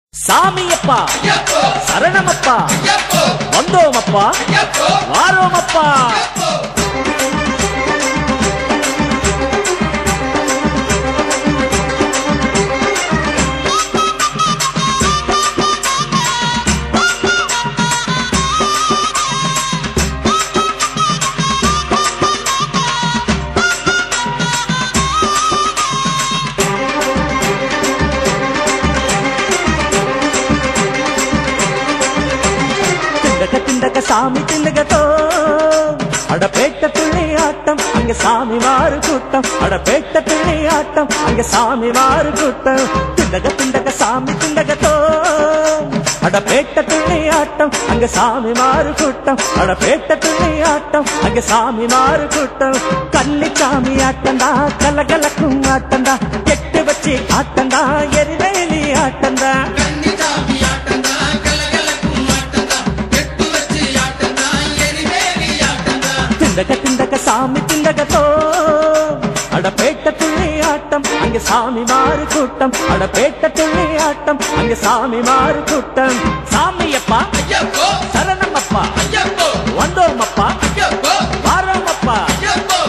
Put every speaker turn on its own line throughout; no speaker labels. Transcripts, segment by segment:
சாமியப்பா சரணமப்பா வந்தோமப்பா வாரோமப்பா திண்டக திண்டக சாமி திண்டகத்தோ அடப்பேட்ட துள்ளி ஆட்டம் அங்க சாமி மாறு கூட்டம் அடப்பேட்ட துள்ளி ஆட்டம் அங்க சாமி மாறு கூட்டம் திண்டக திண்டக சாமி திண்டகத்தோ அடப்பேட்ட துள்ளி ஆட்டம் அங்க சாமி மாறு கூட்டம் அடப்பேட்ட துள்ளி ஆட்டம் அங்க சாமி மாறு கூட்டம் கள்ளி சாமி ஆட்டந்தா கலகலக்கும் ஆட்டந்தா எட்டு வச்சு ஆட்டந்தா எரிவேலி ஆட்டந்தா
கன்னிசாமி ஆட்டந்தா கலகலக்கும் ஆட்டந்தா எட்டு வச்சு ஆட்டந்தா எரிவேலி ஆட்டந்தா
திண்டக திண்டக சாமி திண்டகத்தோ அடப்பேட்ட துள்ளி ஆட்டம் அங்க சாமி மாறு கூட்டம் அடப்பேட்ட துள்ளி ஆட்டம் அங்க சாமி மாறு கூட்டம் சாமியப்பா
ஐயப்போ
சரணமப்பா
ஐயப்போ
வந்தோமப்பா
ஐயப்போ
வாரோமப்பா
ஐயப்போ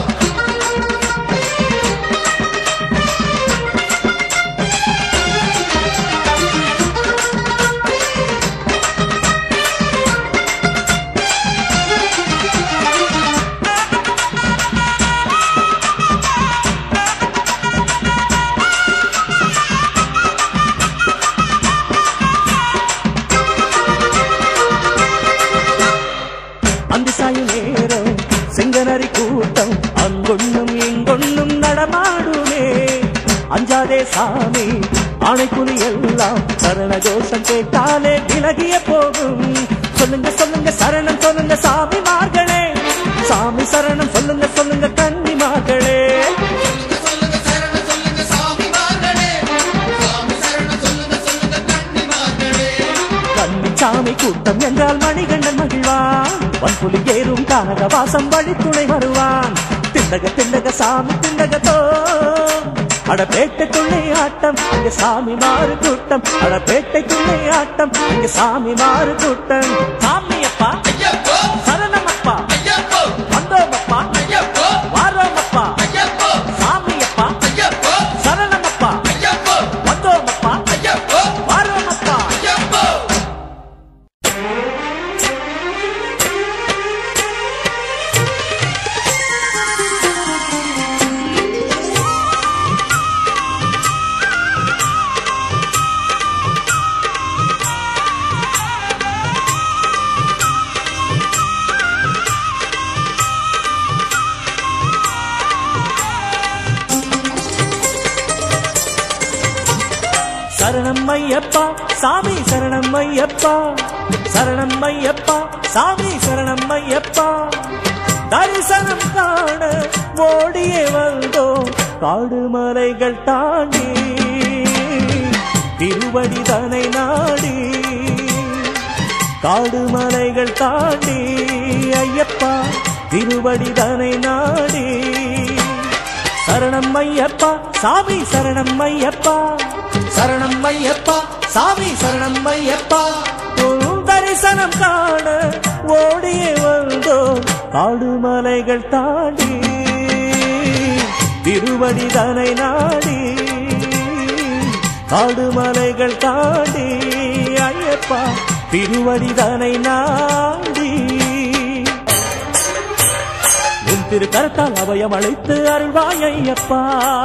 அந்த சாயு நேரம் செங்கனரி கூட்டம் அங்கொண்ணும் இங்கொண்ணும் நடமாடுமே அஞ்சாதே சாமி ஆணைக்குலி எல்லாம் சரண கோஷம் கேட்டாலே விலகிய போகும் சொல்லுங்க சொல்லுங்க சரணம் சொல்லுங்க சாமி மார்களே சாமி சரணம் சொல்லுங்க சொல்லுங்க கன்னி மார்களே
சொல்லுங்க சொல்லுங்க சரண சொல்லுங்க சாமி மார்களே சாமி சரண சொல்லுங்க சொல்லுங்க கன்னி மார்களே
கன்னிச்சாமி கூட்டம் என்றால் மணிகண்டன் மகிழ்வான் வன்புலி ஏறும் கானக வாசம் வழி துணை வருவான் திண்டக திண்டக சாமி திண்டகத்தோ அடப்பேட்டை துள்ளை ஆட்டம் அங்க சாமி மாறு கூட்டம் அடப்பேட்டை துள்ளை ஆட்டம் அங்க சாமி மாறு கூட்டம் சாமியப்பா
ஐயப்போ
சரணமப்பா
ஐயப்போ
வந்தோமப்பா
ஐயப்போ
வாரோமப்பா
ஐயப்போ
சாமியப்பா
ஐயப்போ
சரணமப்பா
ஐயப்போ
வந்தோமப்பா
ஐயப்போ
வாரோமப்பா
ஐயப்போ
சரணம் ஐயப்பா சாமி சரணம் ஐயப்பா சரணம் ஐயப்பா சாமி சரணம் ஐயப்பா தரிசனம் காண ஓடியே வந்தோம் காடு மலைகள் தாண்டி திருவடிதனை நாடி காடு மலைகள் தாண்டி ஐயப்பா திருவடிதனை நாடி சரணம் ஐயப்பா சாமி சரணம் ஐயப்பா சரணம் ஐயப்பா சாமி சரணம் ஐயப்பா உன் தரிசனம் காண ஓடியே வந்தோம் காடு மலைகள் தாண்டி திருவடிதனை நாடி காடு மலைகள் தாண்டி ஐயப்பா திருவடிதனை நாடி உன் திரு கரத்தால் அபயம் அழைத்து அருள்வாய் ஐயப்பா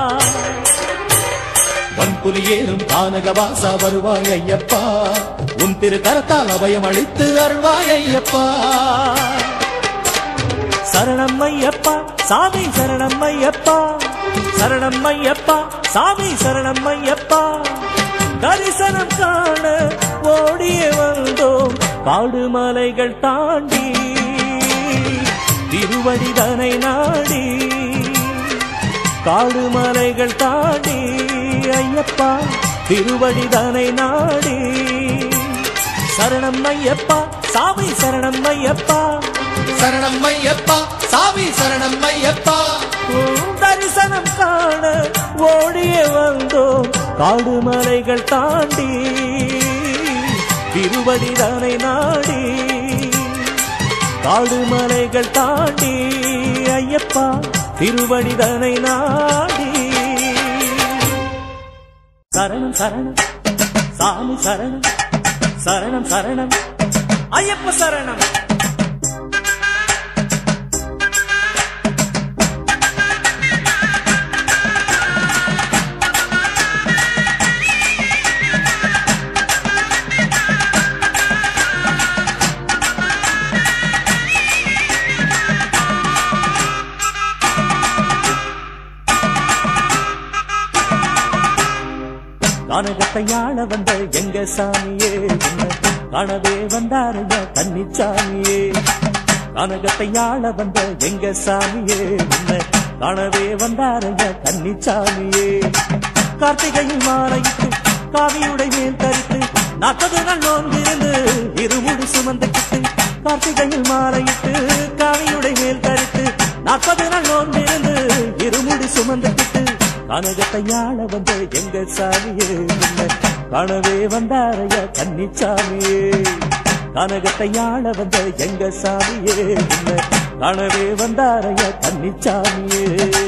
வன்புலி ஏறும் கானக வாசா வருவாய் ஐயப்பா உன் திரு கரத்தால் அபயம் அளித்து அருள்வாய் ஐயப்பா சரணம் ஐயப்பா சாமி சரணம் ஐயப்பா சரணம் ஐயப்பா சாமி சரணம் ஐயப்பா தரிசனம் காண ஓடியே வந்தோம் காடு மலைகள் தாண்டி திருவடிதனை நாடி காடு மலைகள் தாண்டி ஐயப்பா திருவடிதனை நாடி சரணம் ஐயப்பா சாமி சரணம் ஐயப்பா
சரணம் ஐயப்பா சாமி சரணம் ஐயப்பா
உன் தரிசனம் காண ஓடியே வந்தோம் காடு மலைகள் தாண்டி திருவடிதானை நாடி காடு மலைகள் தாண்டி ஐயப்பா திருவடிதனை நாடி சரணம் சரணம் சாமி சரணம் சரணம் சரணம் ஐயப்ப சரணம் கானகத்தை ஆள வந்த எங்க சாமியே உன்னை காணவே வந்தாருங்க கன்னிச்சாமியே கானகத்தை ஆள வந்த எங்க சாமியே உன்னை காணவே வந்தாருங்க கன்னிச்சாமியே கார்த்திகையில் மாலையிட்டு காவியுடை மேல் தரித்து நாற்பது நாள் நோன்பிருந்து இருமுடி சுமந்துக்கிட்டு கார்த்திகையில் மாலையிட்டு காவியுடை மேல் தரித்து நாற்பது நாள் நோன்பிருந்து இருமுடி சுமந்துக்கிட்டு கனகத்தை ஆள வந்த எங்க சாமியே உன்னை காணவே வந்தாரையா கன்னிச்சாமியே கனகத்தை ஆள வந்த எங்க சாமியே உன்னை காணவே வந்தாரையா கன்னிச்சாமியே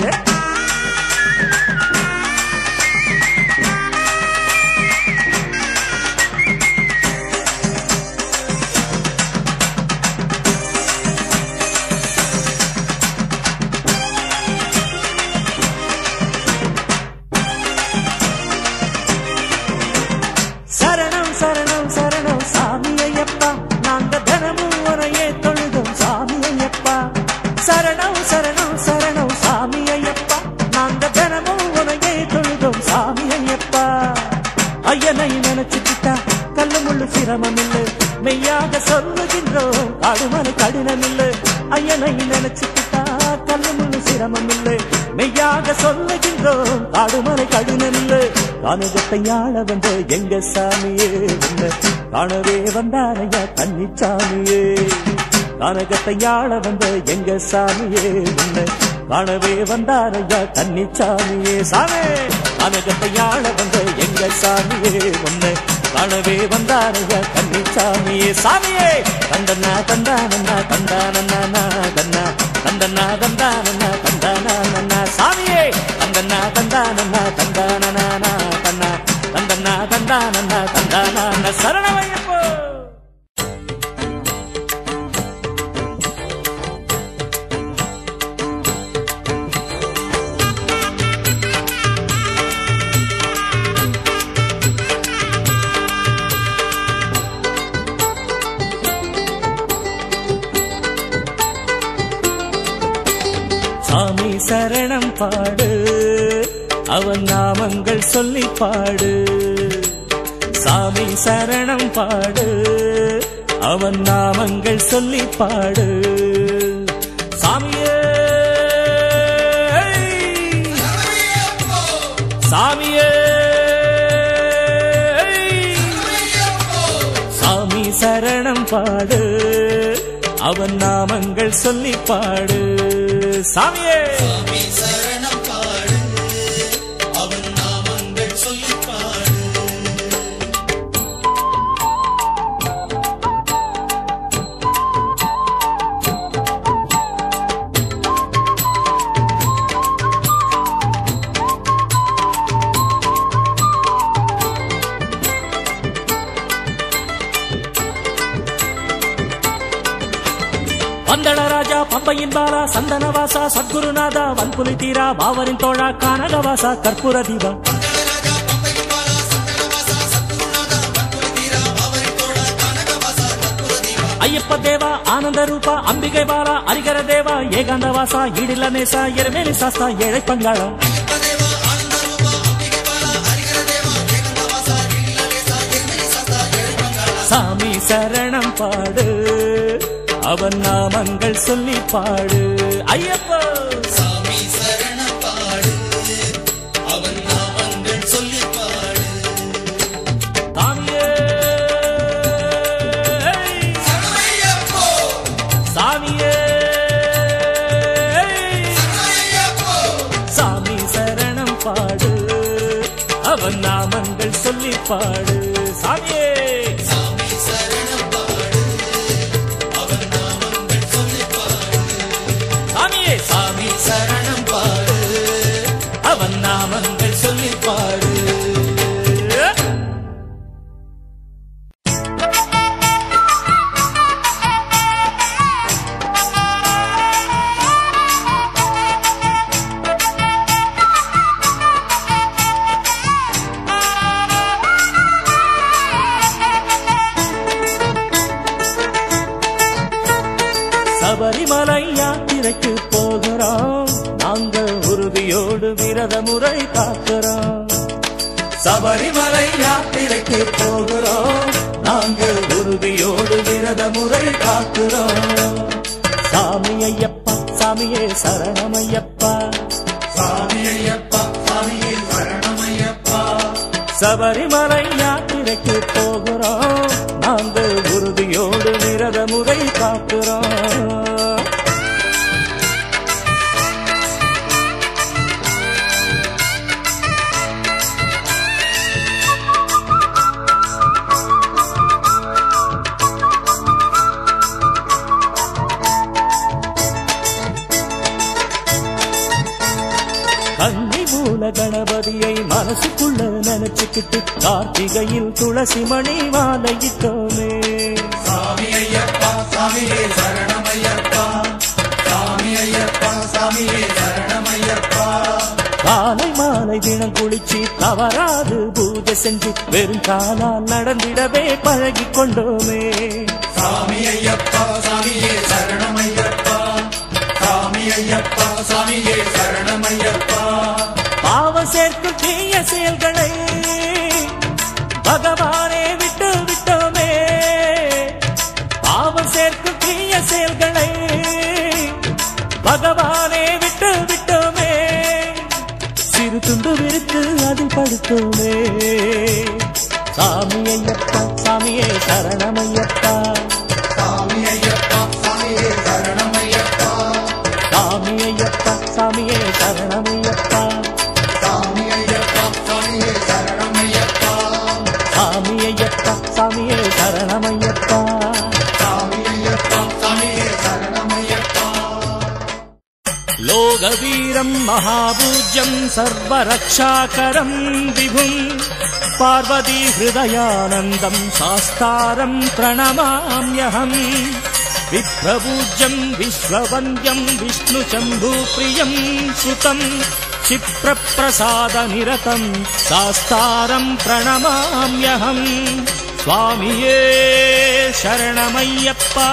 சரணம் சரணம் சரணம் சாமி ஐயப்பா நாங்க தினமும் உனையே தொழுதும் சாமி ஐயப்பா சரணம் சரணம் சரணம் சாமி ஐயப்பா நாங்க தினமும் உனையே தொழுதும் சாமி ஐயப்பா ஐயனை நினைச்சுக்கிட்டா கல்லு முள்ளு சிரமம் இல்லை மெய்யாக சொல்லுகின்றோம் காடுமலை கடினம் இல்லை ஐயனை நினைச்சுக்கிட்டா கல்லு முள்ளு சிரமம் இல்லை மெய்யாக சொல்லுகின்றோம் காடுமலை கடினம் இல்லை கானகத்தை ஆள வந்த எங்க சாமியே உன்னை காணவே வந்தாரையா கன்னிச்சாமியே கானகத்தை ஆள வந்த எங்க சாமியே உன்னை காணவே வந்தாரையா கன்னிச்சாமியே சாமி கானகத்தை ஆள வந்த எங்க சாமியே உன்னை காணவே வந்தாரையா கன்னிச்சாமியே சாமியே தந்தன்னா தந்தானன்னா தந்தானன்னா தன்னா தந்தன்னா தந்தானன்னா தந்தானன்னா சாமியே தந்தன்னா தந்தானன்னா தந்தானனா தன்னா தந்தன்னா தந்தானன்னா தந்தானன்னா சரணமையப்போ சாமி சரணம் பாடு அவன் நாமங்கள் சொல்லி பாடு சாமி சரணம் பாடு அவன் நாமங்கள் சொல்லி பாடு சாமியே சாமியே சாமி சரணம் பாடு அவன் நாமங்கள் சொல்லி பாடு சாமியே
சாமி சரணம் பாடு அவன் நாமங்கள் சொல்லி பாடு
பந்தள ராஜா பம்பையின் பாலா சந்தனவாசா சத்குருநாதா வன்புலி தீரா பாவரின் தோழா கானகவாசா கற்பூர தீபா
ராஜா பம்பையின் பாலா சந்தனவாசா சத்குருநாதா வன்புலி தீரா அவரின் தோழா கனகவாசா கற்பூர தீபா
ஐயப்ப தேவா ஆனந்த ரூபா அம்பிகை பாலா அரிகர தேவா ஏகாந்தவாசா ஈடில்ல நேசா எருமேலி சாஸ்தா ஏழை பங்காளா
தேவா ஆனந்த ரூபா அம்பிகை பாலா ஹரிகர தேவா ஏகந்தவாசா இளநேசா எர்மினி சாஸ்தா ஏழுமங்காளா
சாமி சரணம் பாடு அவன் நாமங்கள் சொல்லி பாடு ஐயப்பா
சாமி சரணம் பாடு அவன் நாமங்கள் சொல்லி பாடு
சாமியே
சரணமையப்போ
சாமியே
சரணமையப்போ
சாமி சரணம் பாடு அவன் நாமங்கள் சொல்லி பாடு சாமியே
சாமி
விரத முறை காக்கிறோம் சபரிமலை யாத்திரைக்கு போகிறோம் நாங்கள் உறுதியோடு விரத முறை காக்கிறோம் சாமி ஐயப்பா சாமியே சரணமையப்பா
சாமி ஐயப்பா சாமியே சரணமையப்பா
சபரிமலை யாத்திரைக்கு போகிறோம் நாங்கள் உறுதியோடு விரத முறை காக்கிறோம் கன்னி மூல கணபதியை மனசுக்குள்ள நினைச்சுக்கிட்டு கார்த்திகையில் துளசி மணி மாலையிட்டோமே
சாமி ஐயப்பா சாமியே சரணமையப்பா சாமி ஐயப்பா சாமியே சரணமையப்பா
காலை மாலை தினம் குளிச்சு தவறாது பூஜை செஞ்சு வெறும் காலால் நடந்திடவே பழகி கொண்டோமே
சாமி ஐயப்பா சாமியே சரணமையப்பா சாமி ஐயப்பா சாமியே சரணமையப்பா
பாவம் சேர்க்கும் தீய செயல்களை பகவானே விட்டு விட்டோமே பாவம் சேர்க்கும் தீய செயல்களை பகவானே விட்டு விட்டோமே சிறு துண்டு விரித்து அதில் படுத்தோமே சாமி ஐயப்பா சாமியே சரணமையப்பா
சாமி ஐயப்பா சாமியே சரணமையப்பா
சாமி ஐயப்பா சாமியே சரணமையப்பா
சாமி ஐயப்பா சாமியே சரணமையப்பா
சாமி ஐயப்பா சாமியே சரணமையப்பா
சாமி ஐயப்பா சாமியே சரணமையப்பா
लोकवीरम् महापूज्यम् सर्वरक्षाकरम् विभुम् पार्वती हृदयानन्दम् शास्तारम् प्रणमाम्यहम् विप्रपूज्यम् विश्ववन्द्यम् विष्णुशम्भुप्रियम् सुतम् क्षिप्रप्रसादनिरतम् शास्तारम् प्रणमाम्यहम् स्वामिये शरणमय्यप्पा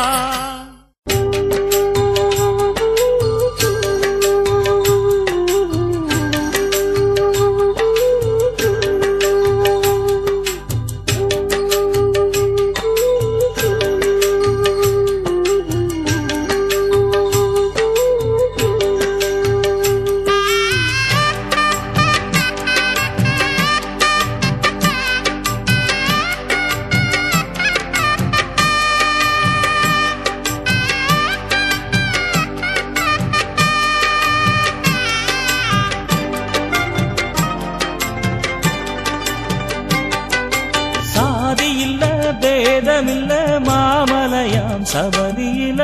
சாதி இல்ல பேதமில்ல மாமலையாம் சபதியில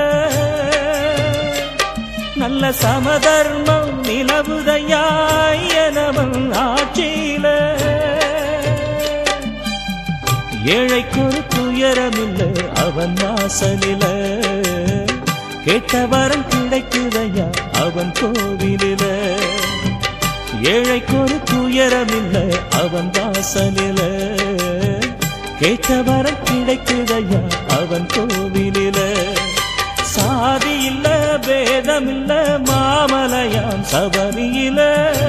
நல்ல சமதர்மம் நிலவுதையாயனவன் ஆட்சியில ஏழைக்கு ஒரு துயரமில்ல அவன் வாசலில கேட்ட வரம் கிடைக்குதையா அவன் கோவிலில ஏழைக்கு ஒரு துயரமில்ல அவன் வாசலில கேட்ட வரம் கிடைக்குதையா அவன் கோவிலில சாதி இல்ல பேதம் இல்ல மாமலையாம் சபரியில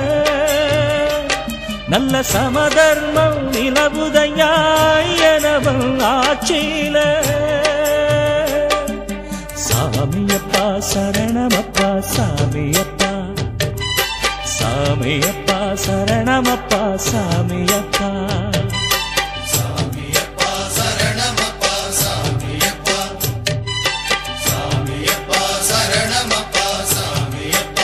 நல்ல சமதர்மம் நிலவுதையாயனவன் ஆட்சியில சாமியப்பா சரணமப்பா சாமியப்பா சாமியப்பா சரணமப்பா சாமியப்பா
சாமியப்பா சரணமப்பா சாமியப்பா சாமியப்பா சரணமப்பா சாமியப்பா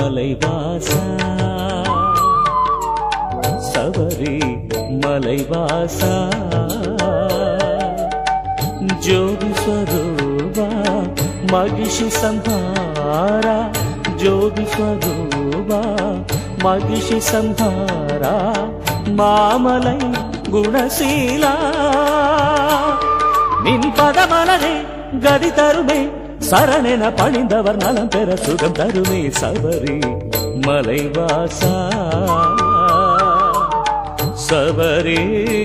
மலைவாசா சபரி மலைவாசா ஜோதி ஸ்வரூபா மகிஷி சம்ஹாரா ஜோதி ஸ்வரூபா மகிஷி சம்ஹாரா மாமலை குணசீலா நின் பதமலரே கதி தருமே சரணென பணிந்தவர் நலம் பெற சுகம் தருமே சபரி மலைவாசா சபரி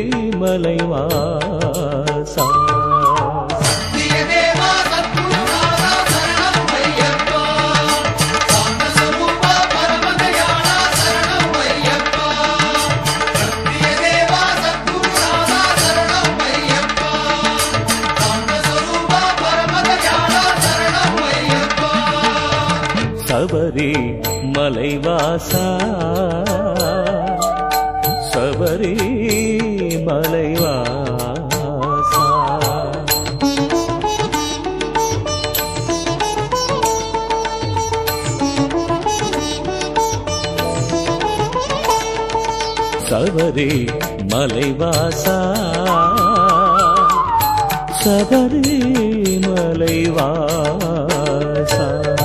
மலைவாசா
சத்தியதேவா சத்குருநாதா சரணம் ஐயப்பா சாந்தஸ்வரூபா பரமதயாளா சரணம் ஐயப்பா சத்தியதேவா சத்குருநாதா சரணம் ஐயப்பா சாந்தஸ்வரூபா பரமதயாளா சரணம் ஐயப்பா
சபரி மலைவாசா சபரி மலைவாசா சபரி மலைவாசா சபரி மலைவாசா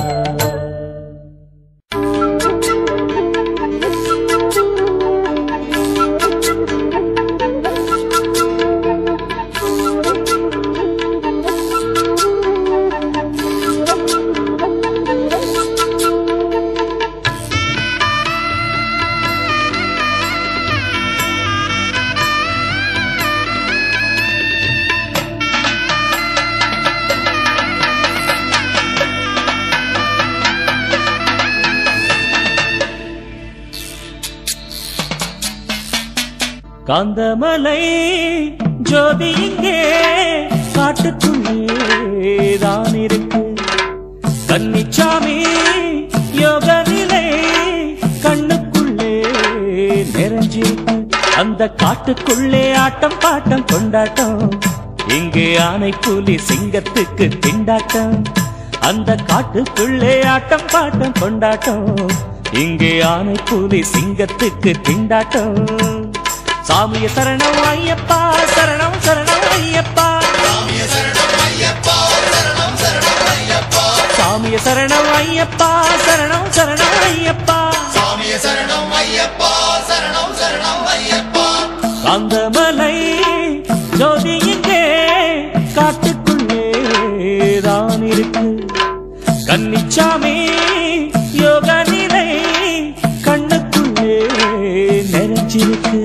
காந்தமலை ஜோதி இங்கே காட்டுக்குள்ளே தான் இருக்கு கன்னிச்சாமி யோக நிலை கண்ணுக்குள்ளே நிறைஞ்சிருக்கு அந்த காட்டுக்குள்ளே ஆட்டம் பாட்டம் கொண்டாட்டம் இங்கே ஆனை புலி சிங்கத்துக்கு திண்டாட்டம் அந்த காட்டுக்குள்ளே ஆட்டம் பாட்டம் கொண்டாட்டம் இங்கே ஆனை புலி சிங்கத்துக்கு திண்டாட்டம் சாமிய சரணம் ஐயப்பா சரணம் சரணம் ஐயப்பா
சாமிய சரணம் ஐயப்பா சரணம் சரணம் ஐயப்பா
சாமிய சரணம் ஐயப்பா சரணம் சரணம் ஐயப்பா
சாமிய சரணம் ஐயப்பா சரணம் சரணம் ஐயப்பா
காந்தமலை ஜோதி இங்கே காட்டுக்குள்ளே தான் இருக்கு கன்னிச்சாமி யோக நிலை கண்ணுக்குள்ளே நிறைஞ்சிருக்கு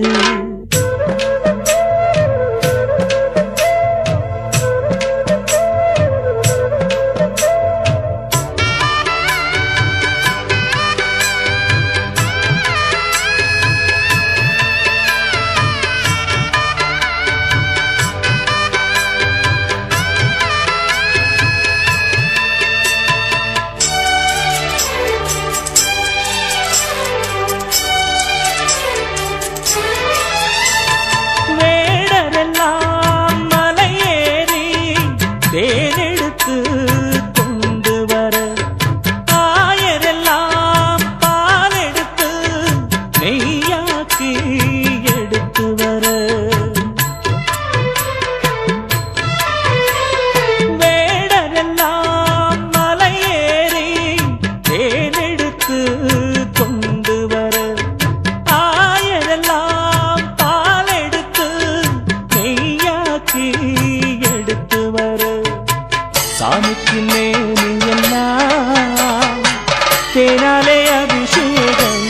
வேடரெல்லாம் மலையேறி தேனெடுத்து கொண்டு வர ஆயரெல்லாம் பாலெடுத்து நெய்யாக்கி எடுத்து வர வேடரெல்லாம் மலையேறி தேனெடுத்து கொண்டு வர ஆயரெல்லாம் பாலெடுத்து நெய்யாக்கி எடுத்து வர சாமிக்கு மேனி எல்லாம் தேனாலே அபிஷேகம்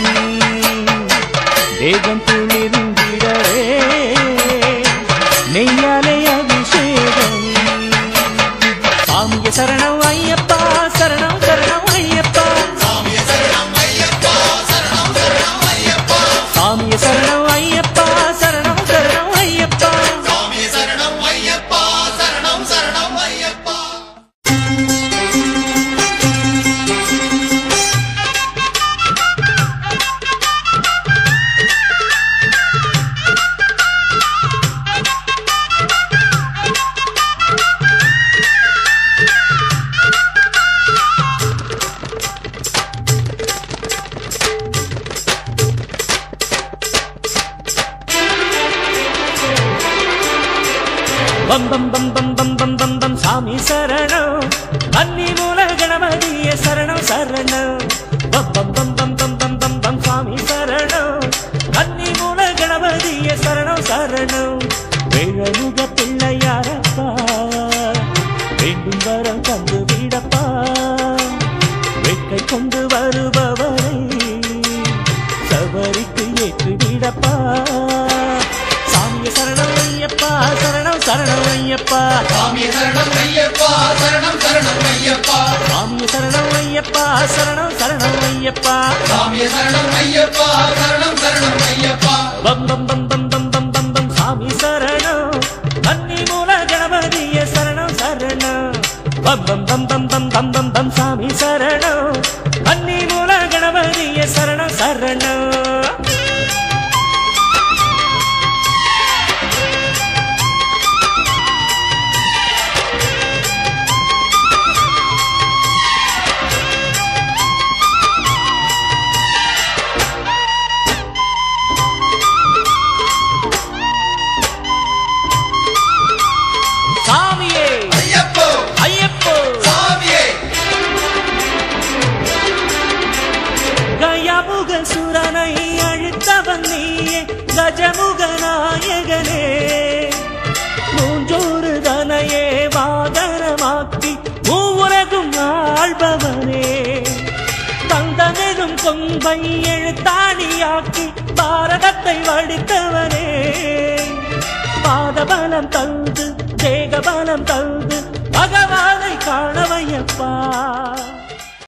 வேகம் துளிர்ந்திடவே நெய்யாலே அபிஷேகம் சாமிய சரணம் ஐயப்பா சரணம் சரணம் ஐயப்பா
சாமிய சரணம் ஐயப்பா சரணம் சரணம் ஐயப்பா
சாமிய சரணம் ஐயப்பா சரணம் சரணம் ஐயப்பா
சாமிய சரணம் ஐயப்பா சரணம் சரணம் ஐயப்பா
ஆ பம் பம் பம் பம் பம் பம் பம் பம் சாமி சரணம் கன்னி மூல கணபதிய சரணம் சரணம் பம் பம் பம் பம் பம் பம் பம் பம் சாமி சரணம் கன்னி மூல கணபதிய சரணம் சரணம் வேழமுக பிள்ளையாரப்பா வேண்டும் வரம் தந்து விடப்பா வெட்கை கொண்டு வருபவரை சபரிக்கு ஏற்று விடப்பா சாமிய சரணம் ஐயப்பா சரணம் சரணம் ஐயப்பா
சாமி சரணம் ஐயப்பா சரணம் சரணம் ஐயப்பா
சாமிய சரணம் ஐயப்பா சரணம் சரணம் ஐயப்பா
சாமி சரணம் ஐயப்பா சரணம் சரணம் ஐயப்பா
பம் பம் பம் பம் பம் பம் பம் பம் சாமி சரணம் கன்னி மூல கணபதிய சரணம் சரணம் பம் பம் பம் பம் பம் பம் பம் பம் சாமி சரணம் கன்னி மூல கணபதிய சரணம் சரணம் சாமியே
ஐயப்போ
ஐயப்போ
சாமியே
கயமுக சுரனை அழுத்தவன் நீயே கஜமுக நாயகனே மூன்றோரு தனையே வாகனமாக்கி மூவுலகும் ஆள்பவனே தந்தமெனும் கொம்பை எழுத்தாணியாக்கி பாரதத்தை வடித்தவனே பாதபலம் தந்து தேகபலம் தந்து பகவானை காணவையப்பா